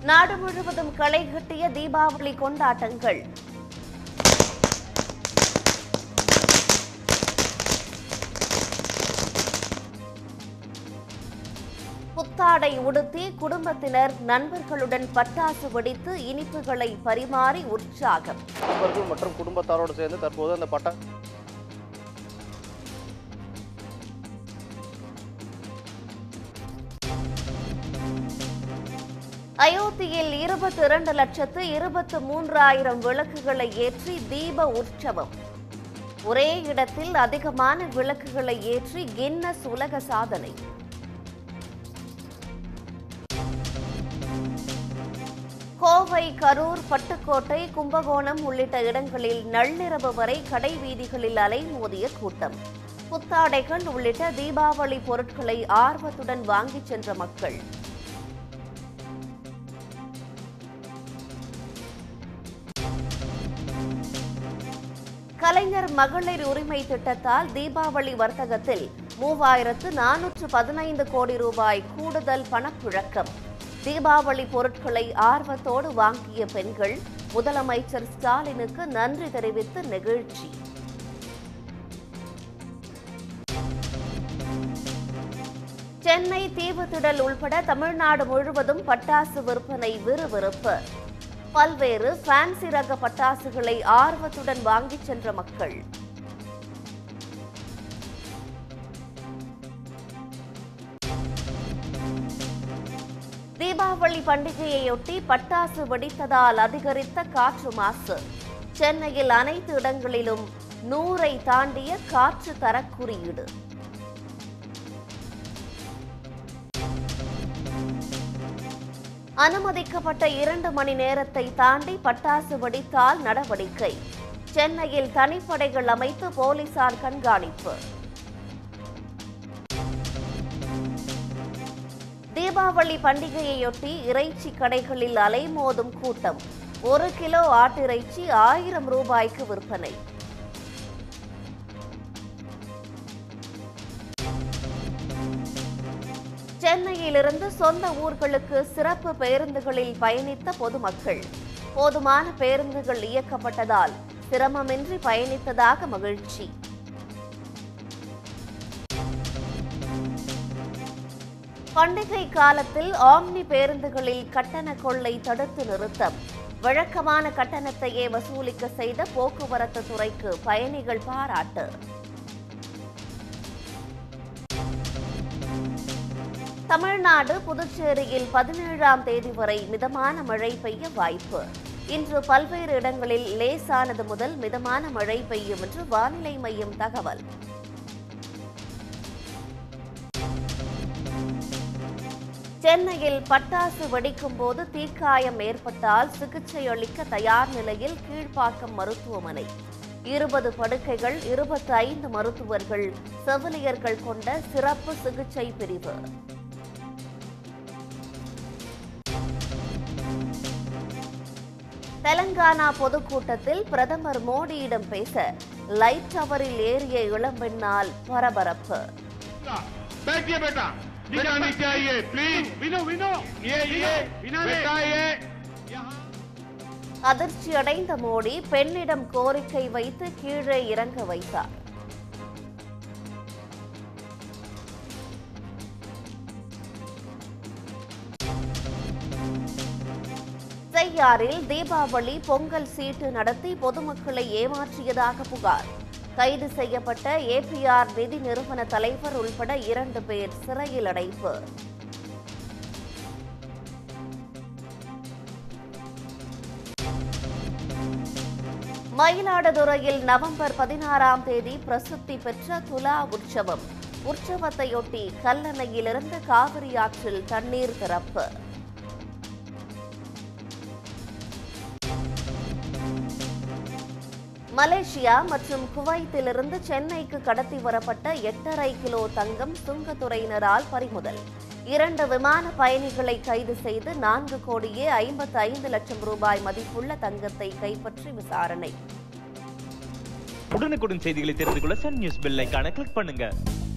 நாடு முழுவதும் களை கட்டிய தீபாவளி கொண்டாட்டங்கள் புத்தாடை உடுத்தி குடும்பத்தினர் நண்பர்களுடன் பட்டாசு வெடித்து இனிப்புகளை பரிமாறி உற்சாகம் நண்பர்கள் மற்றும் குடும்பத்தாரோடு சேர்ந்து தற்போது அந்த பட்டா அயோத்தியில் இருபத்தி இரண்டு லட்சத்து இருபத்து மூன்றாயிரம் விளக்குகளை ஏற்றி தீப உற்சவம் ஒரே இடத்தில் அதிகமான விளக்குகளை ஏற்றி கின்னஸ் உலக சாதனை கோவை கரூர் பட்டுக்கோட்டை கும்பகோணம் உள்ளிட்ட இடங்களில் நள்ளிரவு வரை கடை வீதிகளில் அலைமோதிய கூட்டம் புத்தாடைகள் உள்ளிட்ட தீபாவளி பொருட்களை ஆர்வத்துடன் வாங்கிச் சென்ற மக்கள் கலைஞர் மகளிர் உரிமை திட்டத்தால் தீபாவளி வர்த்தகத்தில் மூவாயிரத்து நானூற்று பதினைந்து கோடி ரூபாய் கூடுதல் பணப்புழக்கம் தீபாவளி பொருட்களை ஆர்வத்தோடு வாங்கிய பெண்கள் முதலமைச்சர் ஸ்டாலினுக்கு நன்றி தெரிவித்து நெகிழ்ச்சி சென்னை தீவுத்திடல் உள்பட தமிழ்நாடு முழுவதும் பட்டாசு விற்பனை விறுவிறுப்பு பல்வேறு ஃபேன்சி ரக பட்டாசுகளை ஆர்வத்துடன் வாங்கிச் சென்ற மக்கள் தீபாவளி பண்டிகையையொட்டி பட்டாசு வெடித்ததால் அதிகரித்த காற்று மாசு சென்னையில் அனைத்து இடங்களிலும் நூறை தாண்டிய காற்று தர குறியீடு அனுமதிக்கப்பட்ட இரண்டு மணி நேரத்தை தாண்டி பட்டாசு வெடித்தால் நடவடிக்கை சென்னையில் தனிப்படைகள் அமைத்து போலீசார் கண்காணிப்பு தீபாவளி பண்டிகையையொட்டி இறைச்சி கடைகளில் அலைமோதும் கூட்டம் ஒரு கிலோ ஆட்டிறைச்சி ஆயிரம் ரூபாய்க்கு விற்பனை சென்னையிலிருந்து சொந்த ஊர்களுக்கு சிறப்பு பேருந்துகளில் பயணித்த பொதுமக்கள் போதுமான பேருந்துகள் இயக்கப்பட்டதால் சிரமமின்றி பயணித்ததாக மகிழ்ச்சி பண்டிகை காலத்தில் ஆம்னி பேருந்துகளில் கட்டண கொள்ளை தடுத்து நிறுத்தம் வழக்கமான கட்டணத்தையே வசூலிக்க செய்த போக்குவரத்து துறைக்கு பயணிகள் பாராட்டு தமிழ்நாடு புதுச்சேரியில் பதினேழாம் தேதி வரை மிதமான மழை பெய்ய வாய்ப்பு இன்று பல்வேறு இடங்களில் லேசானது முதல் மிதமான மழை பெய்யும் என்று வானிலை மையம் தகவல் சென்னையில் பட்டாசு வெடிக்கும் போது தீக்காயம் ஏற்பட்டால் சிகிச்சை அளிக்க தயார் நிலையில் கீழ்ப்பாக்கம் மருத்துவமனை இருபது படுக்கைகள் இருபத்தி ஐந்து மருத்துவர்கள் செவிலியர்கள் கொண்ட சிறப்பு சிகிச்சை பிரிவு தெலங்கானா பொதுக்கூட்டத்தில் பிரதமர் மோடியிடம் பேச லைட் டவரில் ஏறிய இளம்பெண்ணால் பரபரப்பு बैठिए बेटा बेटा नीचे आइए प्लीज विनो विनो ये ये बेटा ये அதிர்ச்சி அடைந்த மோடி பெண்ணிடம் கோரிக்கை வைத்து கீழே இறங்க வைத்தார் செய்யாறில் தீபாவளி பொங்கல் சீட்டு நடத்தி பொதுமக்களை ஏமாற்றியதாக புகார் கைது செய்யப்பட்ட ஏபிஆர் நிதி நிறுவன தலைவர் உள்பட இரண்டு பேர் சிறையில் அடைப்பு மயிலாடுதுறையில் நவம்பர் பதினாறாம் தேதி பிரசித்தி பெற்ற துலா உற்சவம் உற்சவத்தையொட்டி கல்லணையிலிருந்து காவிரி ஆற்றில் தண்ணீர் திறப்பு மலேசியா மற்றும் குவைத்திலிருந்து சென்னைக்கு கடத்தி வரப்பட்ட எட்டரை கிலோ தங்கம் சுங்கத்துறையினரால் பறிமுதல் இரண்டு விமான பயணிகளை கைது செய்து நான்கு கோடியே ஐம்பத்து ஐந்து லட்சம் ரூபாய் மதிப்புள்ள தங்கத்தை கைப்பற்றி விசாரணை உடனுக்குடன் செய்திகளை தெரிந்து கொள்ள சன் நியூஸ் பெல் ஐகானை கிளிக் பண்ணுங்க